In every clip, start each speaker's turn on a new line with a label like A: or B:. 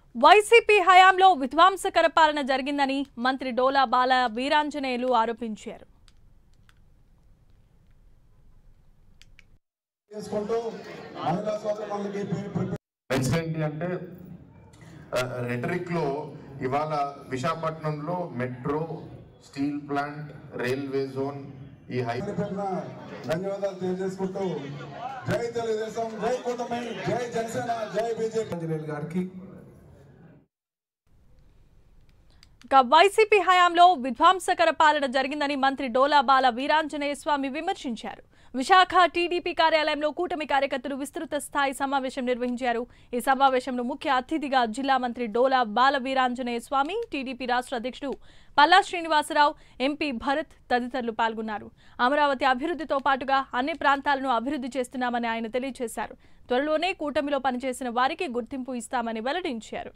A: YCP హయాంలో విధ్వంసకర పాలన జరిగిందని మంత్రి డోలా బాల వీరాంజనేయులు ఆరోపించారు
B: చేసుకుంటూ మహిళా సోదరులకి ప్రిపేర్
C: నెక్స్ట్ ఏంటి అంటే రెటరిక్ లో ఇవాళ విశాఖపట్నంలో metro steel plant railway zone ఈ హై
B: పేరున ధన్యవాదాలు తెలియజేసుకుంటూ జై తెలుగుదేశం జై కూటమి జై జనసేన జై బీజేపీ
D: ఆంజనేయులు గారికి
A: ఇక వైసీపీ హయాంలో విధ్వంసకర పాలన జరిగిందని మంత్రి డోలా బాల వీరాంజనేయ స్వామి విమర్శించారు విశాఖ టీడీపీ కార్యాలయంలో కూటమి కార్యకర్తలు విస్తృత స్థాయి సమావేశం నిర్వహించారు ఈ సమావేశంలో ముఖ్య అతిథిగా జిల్లా మంత్రి డోలా బాల వీరాంజనేయ స్వామి టీడీపీ రాష్ట్ర అధ్యక్షుడు పల్లా శ్రీనివాసరావు ఎంపీ భరత్ తదితరులు పాల్గొన్నారు అమరావతి అభివృద్ధితో పాటుగా అన్ని ప్రాంతాలను అభివృద్ధి చేస్తున్నామని ఆయన తెలియజేశారు త్వరలోనే కూటమిలో పనిచేసిన వారికి గుర్తింపు ఇస్తామని వెల్లడించారు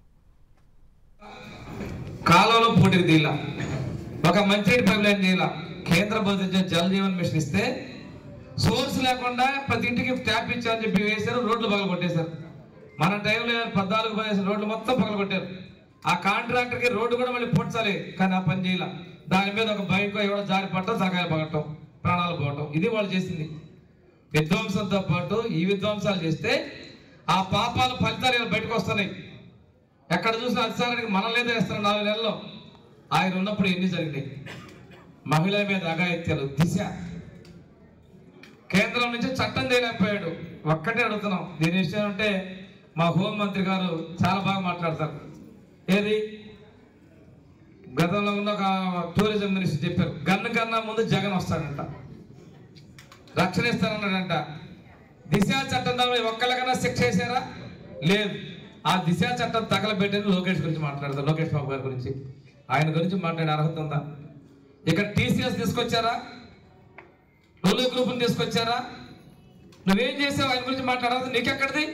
D: కాలంలో పోటీ తీయాల ఒక మంచి పైప్ లైన్ చేయాల కేంద్ర ప్రభుత్వం జల జీవన్ మిషన్ ఇస్తే సోర్స్ లేకుండా ప్రతి ఇంటికి ట్యాప్ ఇచ్చారని చెప్పి వేశారు రోడ్లు పగల కొట్టేశారు మన టైంలో పద్నాలుగు పదిహేను రోడ్లు మొత్తం పగల కొట్టారు ఆ కాంట్రాక్టర్ కి రోడ్డు కూడా మళ్ళీ పూడ్చాలి కానీ ఆ పని చేయాల దాని మీద ఒక బైక్ ఎవడో జారి పట్టడం సగాయలు పగటం ప్రాణాలు పోవటం ఇది వాళ్ళు చేసింది విధ్వంసంతో పాటు ఈ విధ్వంసాలు చేస్తే ఆ పాపాల ఫలితాలు ఇలా బయటకు వస్తున్నాయి ఎక్కడ చూసినా అధికారానికి మనలేదే వేస్తారు నాలుగు నెలల్లో ఆయన ఉన్నప్పుడు ఎన్ని జరిగినాయి మహిళల మీద అఘాయిత్యాలు దిశ కేంద్రం నుంచి చట్టం చేయలేకపోయాడు ఒక్కటే అడుగుతున్నాం దీని విషయం అంటే మా హోంమంత్రి గారు చాలా బాగా మాట్లాడతారు ఏది గతంలో ఉన్న ఒక టూరిజం మినిస్టర్ చెప్పారు గన్ను కన్నా ముందు జగన్ వస్తాడంట రక్షణ ఇస్తానన్నాడంట దిశ చట్టం ద్వారా ఒక్కళ్ళకన్నా శిక్ష వేసారా లేదు ఆ దిశ చట్టం తగలబెట్టేది లోకేష్ గురించి మాట్లాడతారు లోకేష్ బాబు గారి గురించి ఆయన గురించి మాట్లాడే అర్హత ఉందా ఇక్కడ టీసీఎస్ తీసుకొచ్చారా లోలు గ్రూప్ని తీసుకొచ్చారా నువ్వేం చేసావు ఆయన గురించి మాట్లాడాలి నీకెక్కడిది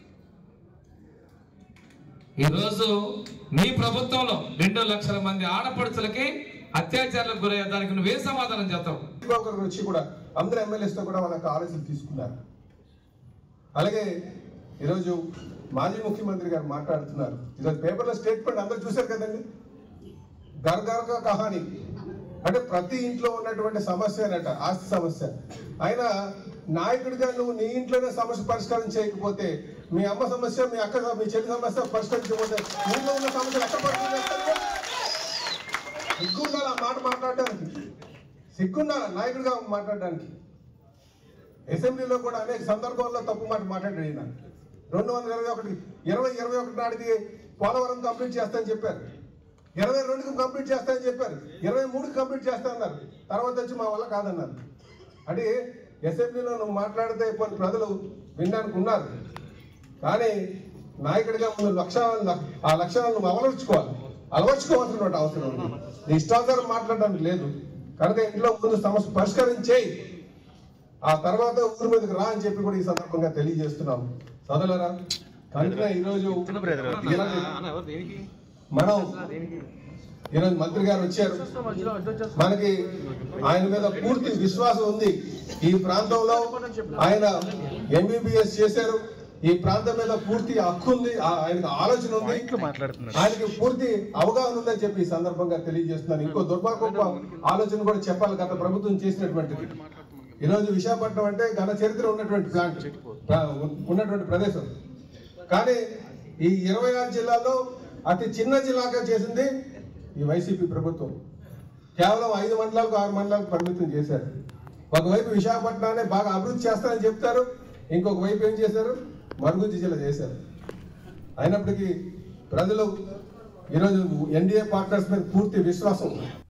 D: ఈరోజు మీ ప్రభుత్వంలో రెండు లక్షల మంది ఆడపడుచులకి అత్యాచారాలకు గురయ్యే దానికి నువ్వేం సమాధానం చేస్తావు
E: ఒకరు వచ్చి కూడా అందరు ఎమ్మెల్యేస్తో కూడా వాళ్ళకి ఆలోచనలు తీసుకున్నారు అలాగే ఈరోజు మాజీ ముఖ్యమంత్రి గారు మాట్లాడుతున్నారు ఈరోజు పేపర్లో స్టేట్మెంట్ అందరూ చూశారు కదండి గర్గర్గ కహాని అంటే ప్రతి ఇంట్లో ఉన్నటువంటి సమస్య అనట ఆస్తి సమస్య అయినా నాయకుడిగా నువ్వు నీ ఇంట్లోనే సమస్య పరిష్కారం చేయకపోతే మీ అమ్మ సమస్య మీ అక్క మీ చెల్లి సమస్య పరిష్కరించకపోతే ఊళ్ళో ఉన్న సమస్యలు ఎక్కడ పరిష్కారం చేస్తారు? సిగ్గుండాలి ఆ మాట మాట్లాడడానికి సిగ్గుండాలి నాయకుడిగా మాట్లాడడానికి అసెంబ్లీలో కూడా అనేక సందర్భాల్లో తప్పు మాట మాట్లాడాడు ఈయన రెండు వందల ఇరవై ఒకటి ఇరవై ఇరవై ఒకటి నాటికి పోలవరం కంప్లీట్ చేస్తానని చెప్పారు ఇరవై రెండుకి కంప్లీట్ చేస్తానని చెప్పారు ఇరవై మూడుకి కంప్లీట్ చేస్తానన్నారు తర్వాత వచ్చి మా వల్ల కాదన్నారు అంటే అసెంబ్లీలో నువ్వు మాట్లాడితే కొన్ని ప్రజలు వినడానికి ఉన్నారు కానీ నాయకుడిగా ముందు లక్ష్యాలను ఆ లక్ష్యాలను నువ్వు అమలుచుకోవాలి అలవర్చుకోవాల్సినటువంటి అవసరం ఉంది నీ ఇష్టాధారం మాట్లాడడానికి లేదు కనుక ఇంట్లో ముందు సమస్య పరిష్కరించేయి ఆ తర్వాత ఊరి మీదకి రా అని చెప్పి కూడా ఈ సందర్భంగా తెలియజేస్తున్నాం సోదరులారా కనుక ఈరోజు ఇలాంటి మనం ఈరోజు మంత్రి గారు వచ్చారు మనకి ఆయన మీద పూర్తి విశ్వాసం ఉంది ఈ ప్రాంతంలో ఆయన ఎంబీబీఎస్ చేశారు ఈ ప్రాంతం మీద పూర్తి హక్కు ఉంది ఆ- ఆయనకు ఆలోచన ఉంది ఆయనకి పూర్తి అవగాహన ఉందని చెప్పి ఈ సందర్భంగా తెలియజేస్తున్నాను ఇంకో దుర్భాగ్యపు ఆలోచన కూడా చెప్పాలి గత ప్రభుత్వం చేసినటువంటిది ఈరోజు విశాఖపట్నం అంటే ఘన చరిత్ర ఉన్నటువంటి ప్లాంట్ ప్రా- ఉన్నటువంటి ప్రదేశం కానీ ఈ ఇరవై ఆరు జిల్లాల్లో అతి చిన్న జిల్లాగా చేసింది ఈ వైసీపీ ప్రభుత్వం కేవలం ఐదు మండలాలకు ఆరు మండలాలకు పరిమితం చేశారు ఒకవైపు విశాఖపట్నాన్ని బాగా అభివృద్ధి చేస్తారని చెప్తారు ఇంకొక వైపు ఏం చేశారు మరుగుజ్జు జిల్లా చేశారు అయినప్పటికీ ప్రజలు ఈరోజు ఎన్డీఏ పార్ట్నర్స్ మీద పూర్తి విశ్వాసం